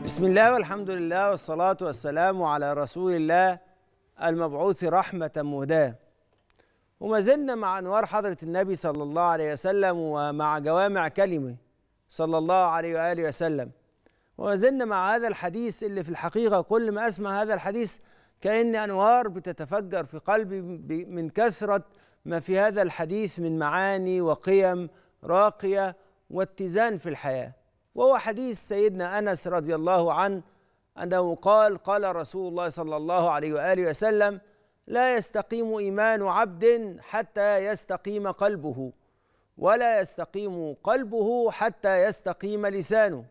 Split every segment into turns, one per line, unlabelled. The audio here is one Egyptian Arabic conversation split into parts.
بسم الله والحمد لله والصلاة والسلام على رسول الله المبعوث رحمة مهداة وما زلنا مع أنوار حضرة النبي صلى الله عليه وسلم ومع جوامع كلمه صلى الله عليه وآله وسلم وما زلنا مع هذا الحديث اللي في الحقيقة كل ما أسمع هذا الحديث كأن أنوار بتتفجر في قلبي من كثرة ما في هذا الحديث من معاني وقيم راقية واتزان في الحياه وهو حديث سيدنا انس رضي الله عنه انه قال قال رسول الله صلى الله عليه واله وسلم لا يستقيم ايمان عبد حتى يستقيم قلبه ولا يستقيم قلبه حتى يستقيم لسانه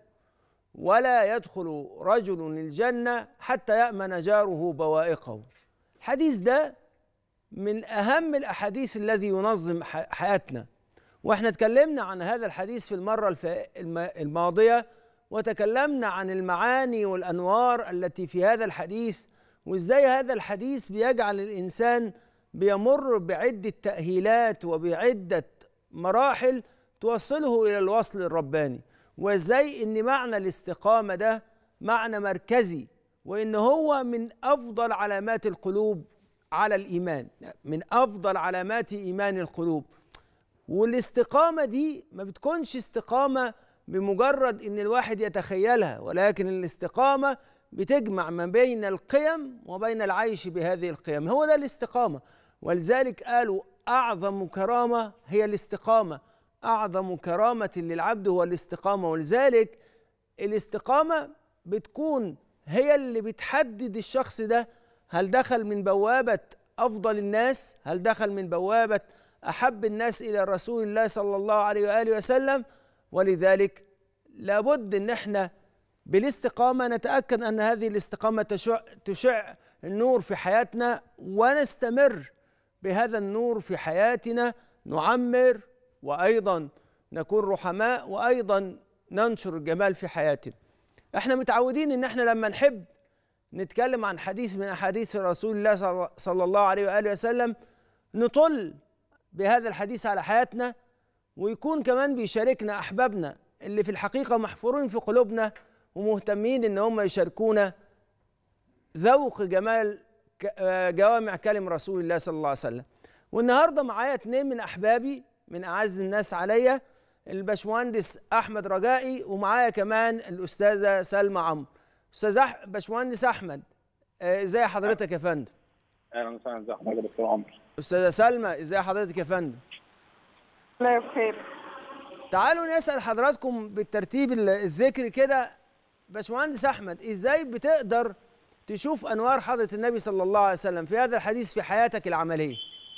ولا يدخل رجل الجنه حتى يامن جاره بوائقه الحديث ده من اهم الاحاديث الذي ينظم حياتنا واحنا اتكلمنا عن هذا الحديث في المرة الماضية وتكلمنا عن المعاني والأنوار التي في هذا الحديث وازاي هذا الحديث بيجعل الإنسان بيمر بعدة تأهيلات وبعدة مراحل توصله إلى الوصل الرباني وازاي إن معنى الاستقامة ده معنى مركزي وإن هو من أفضل علامات القلوب على الإيمان من أفضل علامات إيمان القلوب والاستقامة دي ما بتكونش استقامة بمجرد ان الواحد يتخيلها ولكن الاستقامة بتجمع ما بين القيم وبين العيش بهذه القيم هو ده الاستقامة ولذلك قالوا أعظم كرامة هي الاستقامة أعظم كرامة للعبد هو الاستقامة ولذلك الاستقامة بتكون هي اللي بتحدد الشخص ده هل دخل من بوابة أفضل الناس هل دخل من بوابة احب الناس الى رسول الله صلى الله عليه واله وسلم ولذلك لابد ان احنا بالاستقامه نتاكد ان هذه الاستقامه تشع, تشع النور في حياتنا ونستمر بهذا النور في حياتنا نعمر وايضا نكون رحماء وايضا ننشر الجمال في حياتنا احنا متعودين ان احنا لما نحب نتكلم عن حديث من احاديث رسول الله صلى الله عليه واله وسلم نطل بهذا الحديث على حياتنا ويكون كمان بيشاركنا احبابنا اللي في الحقيقه محفورين في قلوبنا ومهتمين ان هم يشاركونا ذوق جمال جوامع كلم رسول الله صلى الله عليه وسلم والنهارده معايا اتنين من احبابي من اعز الناس عليا الباشمهندس احمد رجائي ومعايا كمان الاستاذه سلمى عمرو استاذ أح... باشمهندس احمد ازاي حضرتك يا فندم
اهلا وسهلا ازي حضرتك يا دكتور عمرو
استاذه سلمى ازاي حضرتك يا فندم
الله بخير
تعالوا نسال حضراتكم بالترتيب الذكر كده باشمهندس احمد ازاي بتقدر تشوف انوار حضره النبي صلى الله عليه وسلم في هذا الحديث في حياتك العمليه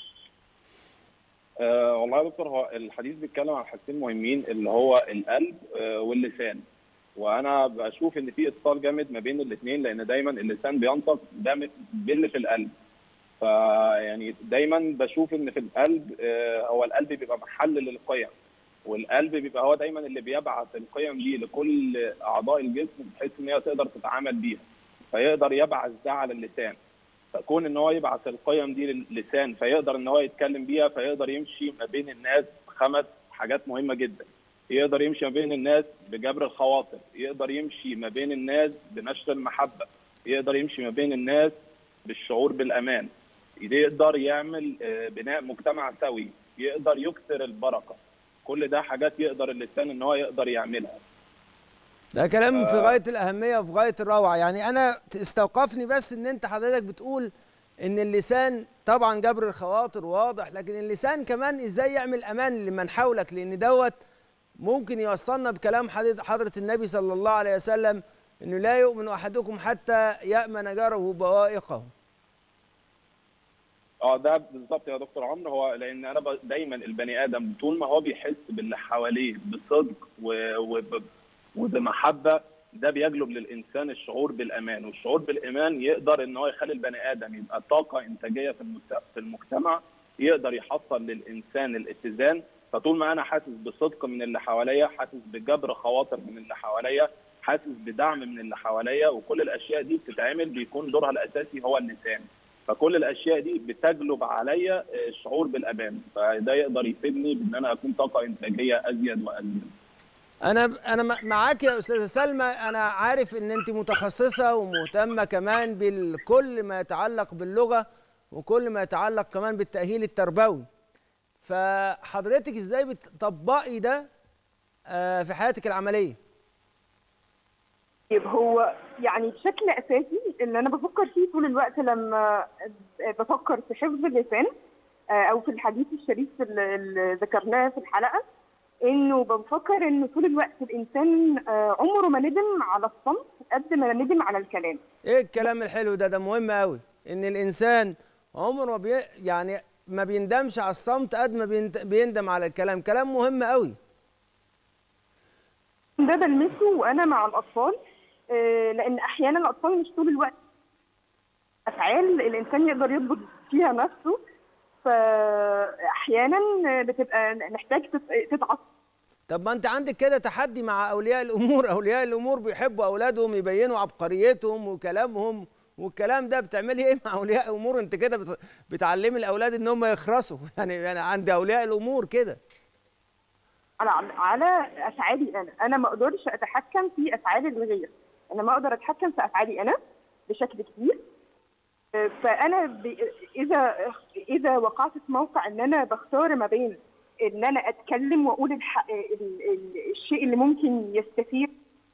أه والله يا دكتور هو الحديث بيتكلم عن حاجتين مهمين اللي هو القلب أه واللسان وانا بشوف ان في اتصال جامد ما بين الاثنين لان دايما اللسان بينطق ده باللي في القلب فيعني دايما بشوف ان في القلب هو القلب بيبقى محل للقيم والقلب بيبقى هو دايما اللي بيبعث القيم دي لكل اعضاء الجسم بحيث ان هي تقدر تتعامل بيها فيقدر يبعث ده على اللسان فكون ان هو يبعث القيم دي للسان فيقدر ان هو يتكلم بيها فيقدر يمشي ما بين الناس خمس حاجات مهمه جدا يقدر يمشي ما بين الناس بجبر الخواطر يقدر يمشي ما بين الناس بنشر المحبه يقدر يمشي ما بين الناس بالشعور بالامان يقدر يعمل بناء مجتمع سوي يقدر يكثر البركه كل ده حاجات يقدر اللسان ان هو يقدر يعملها
ده كلام في غايه الاهميه وفي غايه الروعه يعني انا استوقفني بس ان انت حضرتك بتقول ان اللسان طبعا جبر الخواطر واضح لكن اللسان كمان ازاي يعمل امان لمن حولك لان دوت ممكن يوصلنا بكلام حضره النبي صلى الله عليه وسلم انه لا يؤمن احدكم حتى يامن جاره بوائقه
اه ده بالظبط يا دكتور عمرو هو لان انا دايما البني ادم طول ما هو بيحس باللي حواليه بصدق وبمحبه ده بيجلب للانسان الشعور بالامان والشعور بالامان يقدر ان هو يخلي البني ادم يبقى طاقه انتاجيه في المجتمع يقدر يحصل للانسان الاتزان فطول ما انا حاسس بصدق من اللي حواليا حاسس بجبر خواطر من اللي حواليا حاسس بدعم من اللي حواليا وكل الاشياء دي بتتعمل بيكون دورها الاساسي هو اللسان فكل الاشياء دي بتجلب عليا الشعور بالامان فده يقدر يفيدني بان انا اكون طاقه انتاجيه ازيد وازيد
انا انا م- معاك يا استاذه سلمى انا عارف ان انت متخصصه ومهتمه كمان بكل ما يتعلق باللغه وكل ما يتعلق كمان بالتاهيل التربوي فحضرتك ازاي بتطبقي ده آه، في حياتك العمليه
طيب هو يعني بشكل اساسي اللي انا بفكر فيه طول الوقت لما بفكر في حفظ اللسان آه، او في الحديث الشريف اللي اللي ذكرناه في الحلقه انه بفكر انه طول الوقت الانسان آه، عمره ما ندم على الصمت قد ما ندم على الكلام
ايه الكلام الحلو ده ده مهم قوي ان الانسان عمره ما بي يعني ما بيندمش على الصمت قد ما بيند- بيندم على الكلام كلام مهم قوي
ده بلمسه وانا مع الاطفال آه، لان احيانا الاطفال مش طول الوقت افعال الانسان يقدر يضبط فيها نفسه فاحيانا بتبقى محتاج تت- تتعصب
طب ما انت عندك كده تحدي مع اولياء الامور اولياء الامور بيحبوا اولادهم يبينوا عبقريتهم وكلامهم والكلام ده بتعملي ايه مع اولياء الامور انت كده بت- بتعلمي الاولاد ان هم يخرسوا يعني يعني عند اولياء الامور كده
على على افعالي انا انا ما اقدرش اتحكم في افعال الغير انا ما اقدر اتحكم في افعالي انا بشكل كبير آه، فانا ب... اذا اذا وقعت في موقع ان انا بختار ما بين ان انا اتكلم واقول الح... ال... ال... الشيء اللي ممكن يستفيد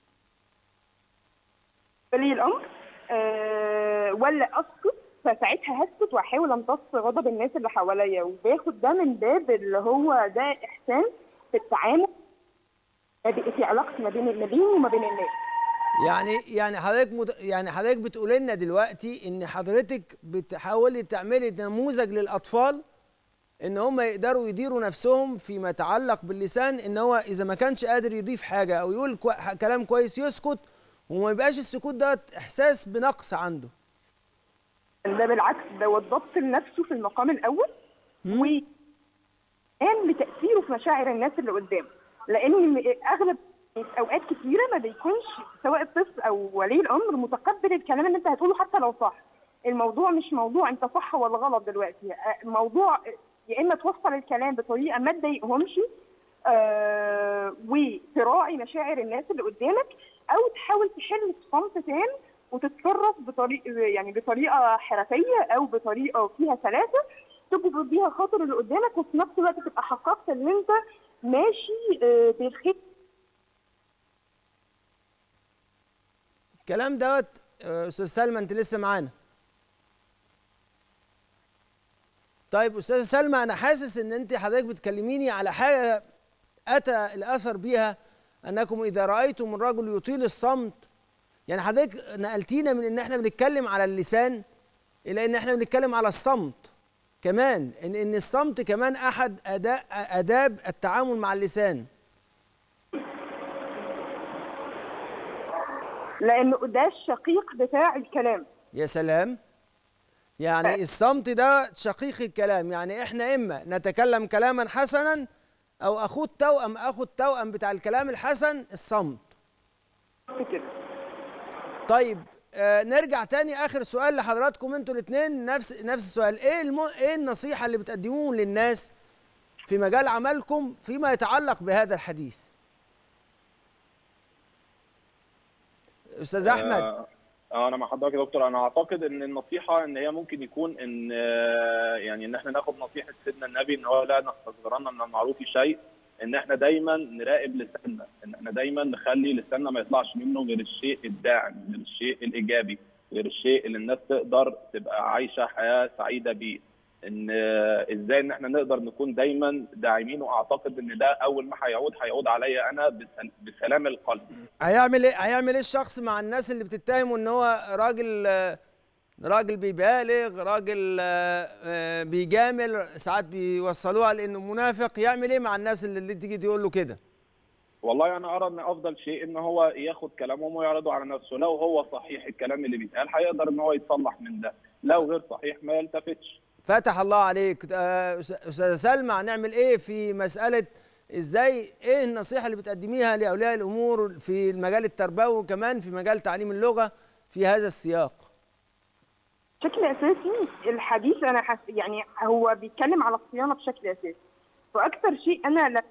ولي الامر أه ولا اسكت فساعتها هسكت واحاول امتص غضب الناس اللي حواليا وباخد ده من باب اللي هو ده احسان في التعامل في علاقتي ما بين ما بيني وما بين الناس
يعني يعني حضرتك مت... يعني حضرتك بتقول لنا دلوقتي ان حضرتك بتحاولي تعملي نموذج للاطفال ان هم يقدروا يديروا نفسهم فيما يتعلق باللسان ان هو اذا ما كانش قادر يضيف حاجه او يقول كو... كلام كويس يسكت وما يبقاش السكوت ده احساس بنقص عنده
ده بالعكس ده والضبط لنفسه في المقام الاول و كان بتاثيره في مشاعر الناس اللي قدامه لان اغلب في اوقات كتيره ما بيكونش سواء الطفل او ولي الامر متقبل الكلام اللي انت هتقوله حتى لو صح الموضوع مش موضوع انت صح ولا غلط دلوقتي الموضوع يا اما توصل الكلام بطريقه ما تضايقهمش آه وتراعي مشاعر الناس اللي قدامك او تحاول تحل صمت تام وتتصرف بطريقه يعني بطريقه حرفيه او بطريقه فيها سلاسه تجبر بيها خاطر اللي قدامك وفي نفس الوقت تبقى حققت ان انت ماشي آه بالخير
الكلام دوت استاذ سلمى انت لسه معانا طيب استاذه سلمى انا حاسس ان انت حضرتك بتكلميني على حاجه اتى الاثر بيها انكم اذا رايتم الرجل يطيل الصمت يعني حضرتك نقلتينا من ان احنا بنتكلم على اللسان الى ان احنا بنتكلم على الصمت كمان ان ان الصمت كمان احد اداء اداب التعامل مع اللسان
لانه ده الشقيق بتاع الكلام
يا سلام يعني الصمت ده شقيق الكلام يعني احنا اما نتكلم كلاما حسنا او اخد توأم اخد توأم بتاع الكلام الحسن الصمت
كده
طيب آه نرجع تاني اخر سؤال لحضراتكم انتوا الاثنين نفس نفس السؤال ايه المو... ايه النصيحه اللي بتقدموه للناس في مجال عملكم فيما يتعلق بهذا الحديث استاذ احمد
آه آه، انا مع حضرتك يا دكتور انا اعتقد ان النصيحه ان هي ممكن يكون ان آه، يعني ان احنا ناخد نصيحه سيدنا النبي ان هو لا نستصغرن من المعروف شيء ان احنا دايما نراقب لساننا ان احنا دايما نخلي لساننا ما يطلعش منه غير الشيء الداعم غير الشيء الايجابي غير الشيء اللي الناس تقدر تبقى عايشه حياه سعيده بيه ان آه، ازاي ان احنا نقدر نكون دايما داعمين واعتقد ان ده اول ما هيعود هيعود عليا انا بسل- بسلام القلب
هيعمل ايه هيعمل ايه الشخص مع الناس اللي بتتهمه ان هو راجل آه، راجل بيبالغ راجل آه، آه، بيجامل ساعات بيوصلوها لانه منافق يعمل ايه مع الناس اللي, اللي تيجي تقول له كده
والله انا ارى ان افضل شيء ان هو ياخد كلامهم ويعرضه على نفسه لو هو صحيح الكلام اللي بيتقال هيقدر ان هو يتصلح من ده لو غير صحيح ما يلتفتش
فتح الله عليك آه، أس- استاذه سلمى هنعمل ايه في مساله ازاي ايه النصيحه اللي بتقدميها لاولياء الامور في المجال التربوي وكمان في مجال تعليم اللغه في هذا السياق
بشكل اساسي الحديث انا حس يعني هو بيتكلم على الصيانه بشكل اساسي واكثر شيء انا ل-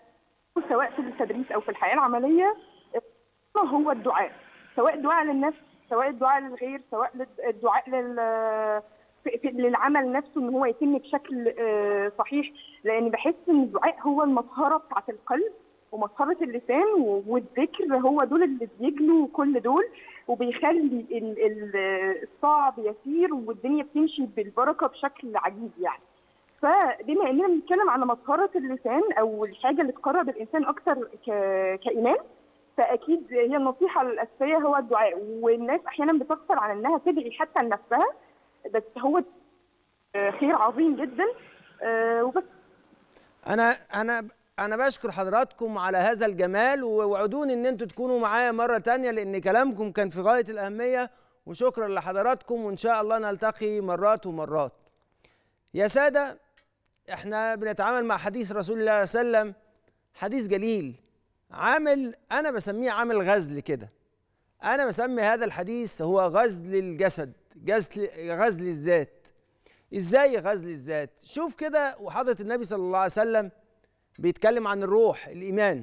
سواء في التدريس او في الحياه العمليه هو الدعاء سواء الدعاء للنفس سواء الدعاء للغير سواء لل- الدعاء لل في- في- للعمل نفسه ان هو يتم بشكل آه، صحيح لان بحس ان الدعاء هو المطهره بتاعت القلب ومطهره اللسان و- والذكر هو دول اللي بيجلوا كل دول وبيخلي ال- ال- الصعب يسير والدنيا بتمشي بالبركه بشكل عجيب يعني فبما اننا بنتكلم على مطهره اللسان او الحاجه اللي تقرب الانسان اكتر ك- كايمان فاكيد هي النصيحه الاساسيه هو الدعاء والناس احيانا بتغفل عن انها تدعي حتى لنفسها بس هو خير عظيم جدا آه، وبس
انا انا انا بشكر حضراتكم على هذا الجمال ووعدوني ان انتوا تكونوا معايا مره تانية لان كلامكم كان في غايه الاهميه وشكرا لحضراتكم وان شاء الله نلتقي مرات ومرات يا ساده احنا بنتعامل مع حديث رسول الله صلى الله عليه وسلم حديث جليل عامل انا بسميه عامل غزل كده انا بسمي هذا الحديث هو غزل الجسد غزل غزل الذات ازاي غزل الذات شوف كده وحضره النبي صلى الله عليه وسلم بيتكلم عن الروح الايمان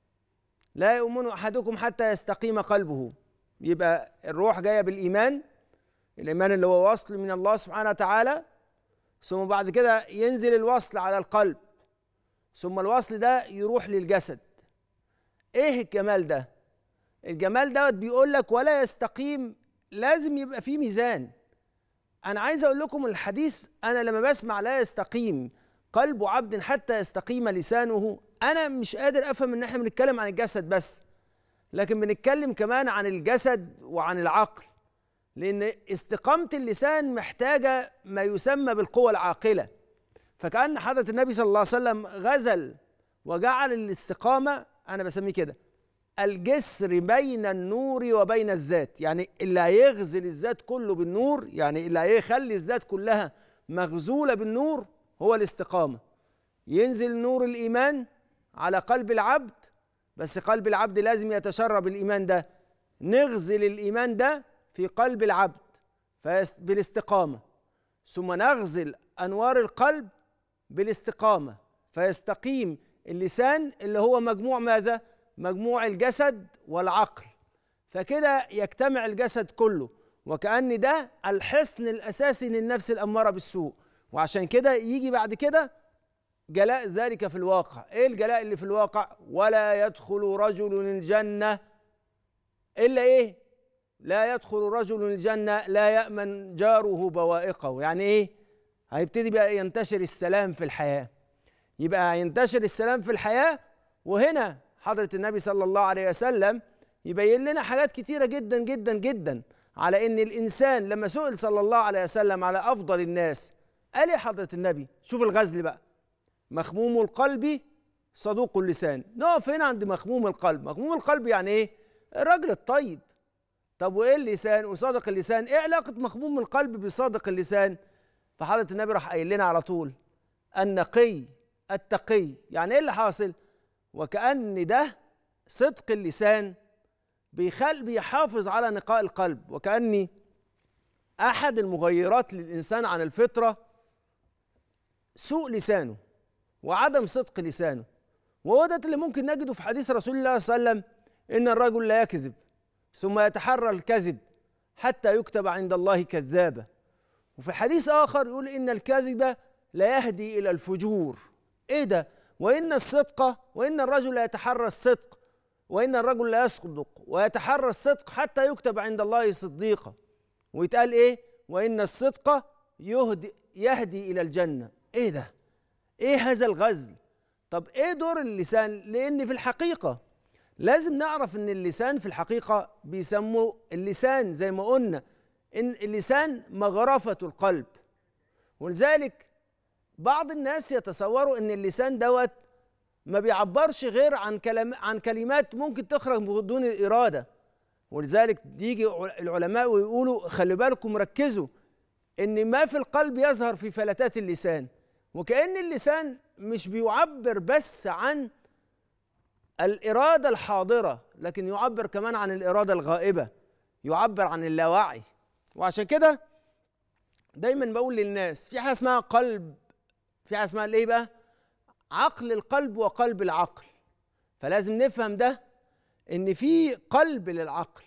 لا يؤمن احدكم حتى يستقيم قلبه يبقى الروح جايه بالايمان الايمان اللي هو وصل من الله سبحانه وتعالى ثم بعد كده ينزل الوصل على القلب ثم الوصل ده يروح للجسد ايه الجمال ده الجمال دوت بيقول لك ولا يستقيم لازم يبقى فيه ميزان انا عايز اقول لكم الحديث انا لما بسمع لا يستقيم قلب عبد حتى يستقيم لسانه انا مش قادر افهم ان احنا بنتكلم عن الجسد بس لكن بنتكلم كمان عن الجسد وعن العقل لان استقامه اللسان محتاجه ما يسمى بالقوه العاقله فكأن حضرة النبي صلى الله عليه وسلم غزل وجعل الاستقامة أنا بسميه كده الجسر بين النور وبين الذات يعني اللي هيغزل الذات كله بالنور يعني اللي هيخلي الذات كلها مغزولة بالنور هو الاستقامة ينزل نور الإيمان على قلب العبد بس قلب العبد لازم يتشرب الإيمان ده نغزل الإيمان ده في قلب العبد فيست- بالاستقامة ثم نغزل أنوار القلب بالاستقامة فيستقيم اللسان اللي هو مجموع ماذا؟ مجموع الجسد والعقل فكده يجتمع الجسد كله وكأن ده الحصن الأساسي للنفس الأمارة بالسوء وعشان كده يجي بعد كده جلاء ذلك في الواقع ايه الجلاء اللي في الواقع ولا يدخل رجل الجنة إلا ايه لا يدخل رجل الجنة لا يأمن جاره بوائقه يعني ايه هيبتدي بقى ينتشر السلام في الحياة يبقى ينتشر السلام في الحياة وهنا حضرة النبي صلى الله عليه وسلم يبين لنا حاجات كتيرة جدا جدا جدا على ان الانسان لما سئل صلى الله عليه وسلم على افضل الناس قال يا حضرة النبي شوف الغزل بقى مخموم القلب صدوق اللسان نقف هنا عند مخموم القلب مخموم القلب يعني ايه الراجل الطيب طب وايه اللسان وصادق اللسان ايه علاقة مخموم القلب بصادق اللسان فحضرة النبي راح قايل لنا على طول النقي التقي يعني ايه اللي حاصل وكأن ده صدق اللسان بيخل بيحافظ على نقاء القلب وكأني أحد المغيرات للإنسان عن الفطرة سوء لسانه وعدم صدق لسانه وهو ده اللي ممكن نجده في حديث رسول الله صلى الله عليه وسلم إن الرجل لا يكذب ثم يتحرى الكذب حتى يكتب عند الله كذابا وفي حديث آخر يقول إن الكذب لا يهدي إلى الفجور إيه ده وإن الصدق وإن الرجل لا يتحرى الصدق وإن الرجل لا يصدق ويتحرى الصدق حتى يكتب عند الله صديقا ويتقال إيه وإن الصدق يهدي, يهدي إلى الجنة إيه ده إيه هذا الغزل طب إيه دور اللسان لأن في الحقيقة لازم نعرف ان اللسان في الحقيقه بيسموا اللسان زي ما قلنا ان اللسان مغرفه القلب ولذلك بعض الناس يتصوروا ان اللسان دوت ما بيعبرش غير عن كلام عن كلمات ممكن تخرج بدون الاراده ولذلك يجي العلماء ويقولوا خلي بالكم ركزوا ان ما في القلب يظهر في فلتات اللسان وكأن اللسان مش بيعبر بس عن الإرادة الحاضرة لكن يعبر كمان عن الإرادة الغائبة يعبر عن اللاوعي وعشان كده دايما بقول للناس في حاجة اسمها قلب في حاجة اسمها الايه بقى عقل القلب وقلب العقل فلازم نفهم ده ان في قلب للعقل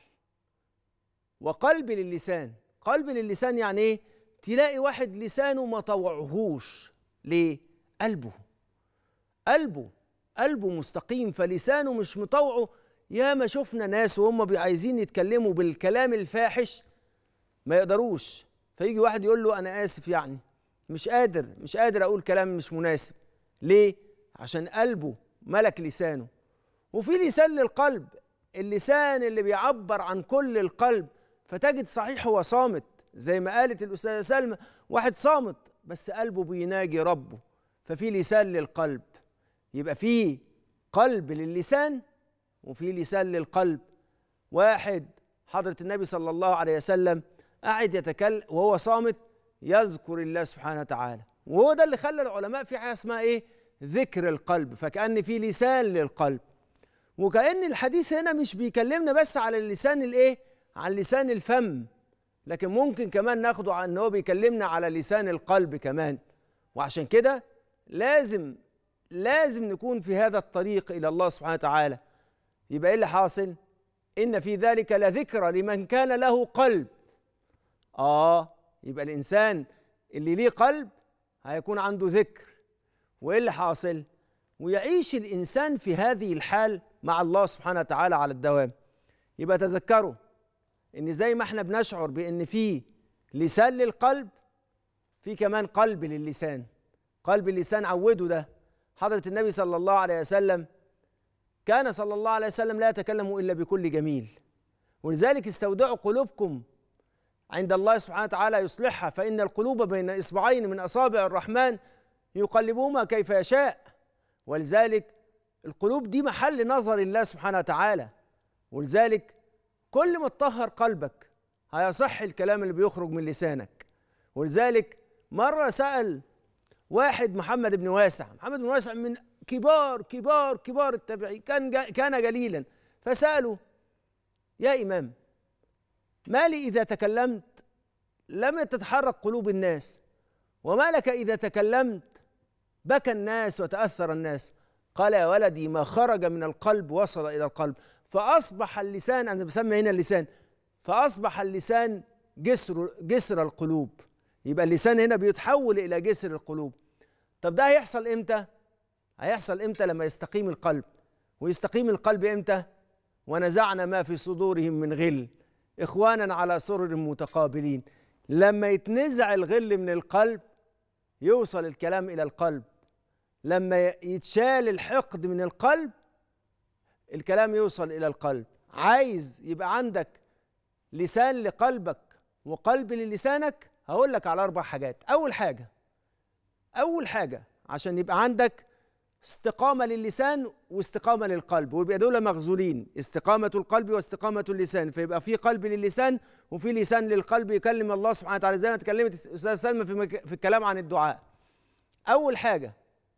وقلب للسان قلب للسان يعني ايه تلاقي واحد لسانه ما طوعهوش ليه قلبه قلبه قلبه مستقيم فلسانه مش مطوعه يا ما شفنا ناس وهم عايزين يتكلموا بالكلام الفاحش ما يقدروش فيجي واحد يقول له انا اسف يعني مش قادر مش قادر اقول كلام مش مناسب ليه عشان قلبه ملك لسانه وفي لسان للقلب اللسان اللي بيعبر عن كل القلب فتجد صحيح هو صامت زي ما قالت الأستاذة سلمى واحد صامت بس قلبه بيناجي ربه ففي لسان للقلب يبقى في قلب للسان وفي لسان للقلب واحد حضرة النبي صلى الله عليه وسلم قاعد يتكلم وهو صامت يذكر الله سبحانه وتعالى وهو ده اللي خلى العلماء في حاجه اسمها ايه ذكر القلب فكأن في لسان للقلب وكأن الحديث هنا مش بيكلمنا بس على اللسان الايه عن لسان الفم لكن ممكن كمان ناخده عن ان هو بيكلمنا على لسان القلب كمان وعشان كده لازم لازم نكون في هذا الطريق الى الله سبحانه وتعالى يبقى ايه اللي حاصل ان في ذلك لذكرى لمن كان له قلب اه يبقى الانسان اللي ليه قلب هيكون عنده ذكر وايه اللي حاصل ويعيش الانسان في هذه الحال مع الله سبحانه وتعالى على الدوام يبقى تذكروا ان زي ما احنا بنشعر بان في لسان للقلب في كمان قلب للسان قلب اللسان عوده ده حضرة النبي صلى الله عليه وسلم كان صلى الله عليه وسلم لا يتكلم الا بكل جميل ولذلك استودعوا قلوبكم عند الله سبحانه وتعالى يصلحها فإن القلوب بين إصبعين من أصابع الرحمن يقلبهما كيف يشاء ولذلك القلوب دي محل نظر الله سبحانه وتعالى ولذلك كل ما تطهر قلبك هيصح الكلام اللي بيخرج من لسانك ولذلك مرة سأل واحد محمد بن واسع محمد بن واسع من كبار كبار كبار التابعين كان كان جليلا فسأله يا إمام ما لي إذا تكلمت لم تتحرك قلوب الناس وما لك إذا تكلمت بكى الناس وتأثر الناس قال يا ولدي ما خرج من القلب وصل إلى القلب فأصبح اللسان أنا بسمي هنا اللسان فأصبح اللسان جسر جسر القلوب يبقى اللسان هنا بيتحول إلى جسر القلوب طب ده هيحصل إمتى؟ هيحصل إمتى لما يستقيم القلب ويستقيم القلب إمتى؟ ونزعنا ما في صدورهم من غل إخوانا على سرر متقابلين لما يتنزع الغل من القلب يوصل الكلام إلى القلب لما يتشال الحقد من القلب الكلام يوصل إلى القلب عايز يبقى عندك لسان لقلبك وقلب للسانك هقول لك على أربع حاجات أول حاجة أول حاجة عشان يبقى عندك استقامة للسان واستقامة للقلب ويبقى دول مغزولين استقامة القلب واستقامة اللسان فيبقى في قلب للسان وفي لسان للقلب يكلم الله سبحانه وتعالى زي ما اتكلمت أستاذ سلمى في, مك... في الكلام عن الدعاء أول حاجة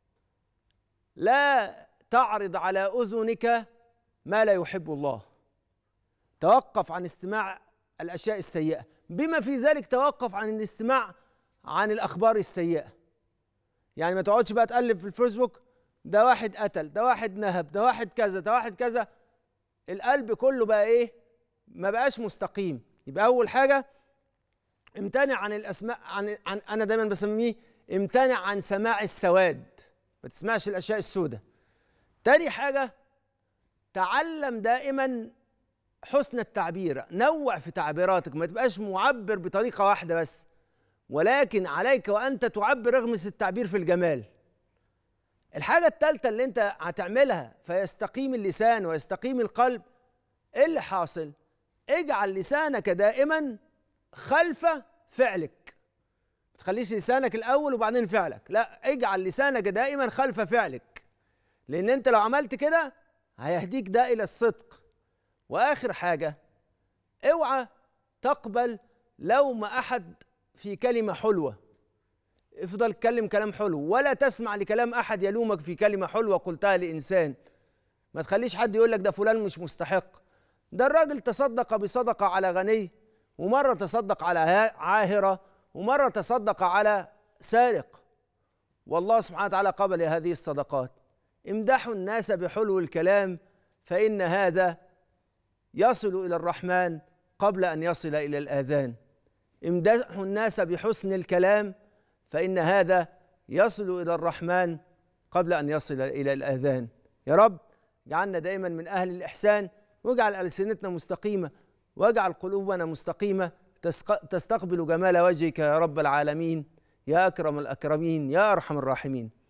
لا تعرض على أذنك ما لا يحب الله توقف عن استماع الأشياء السيئة بما في ذلك توقف عن الاستماع عن الأخبار السيئة يعني ما تقعدش بقى تقلب في الفيسبوك ده واحد قتل ده واحد نهب ده واحد كذا ده واحد كذا القلب كله بقى ايه ما بقاش مستقيم يبقى اول حاجه امتنع عن الاسماء عن, عن انا دايما بسميه امتنع عن سماع السواد ما تسمعش الاشياء السوداء تاني حاجه تعلم دائما حسن التعبير نوع في تعبيراتك ما تبقاش معبر بطريقه واحده بس ولكن عليك وانت تعبر اغمس التعبير في الجمال الحاجة الثالثة اللي انت هتعملها فيستقيم اللسان ويستقيم القلب ايه اللي حاصل؟ اجعل لسانك دائما خلف فعلك ما تخليش لسانك الاول وبعدين فعلك لا اجعل لسانك دائما خلف فعلك لان انت لو عملت كده هيهديك ده الى الصدق واخر حاجة اوعى تقبل لوم احد في كلمة حلوة افضل اتكلم كلام حلو ولا تسمع لكلام احد يلومك في كلمه حلوه قلتها لانسان ما تخليش حد يقول لك ده فلان مش مستحق ده الراجل تصدق بصدقه على غني ومره تصدق على عاهره ومره تصدق على سارق والله سبحانه وتعالى قبل هذه الصدقات امدحوا الناس بحلو الكلام فإن هذا يصل إلى الرحمن قبل أن يصل إلى الآذان امدحوا الناس بحسن الكلام فإن هذا يصل إلى الرحمن قبل أن يصل إلى الآذان يا رب اجعلنا دائما من أهل الإحسان واجعل ألسنتنا مستقيمة واجعل قلوبنا مستقيمة تستقبل جمال وجهك يا رب العالمين يا أكرم الأكرمين يا أرحم الراحمين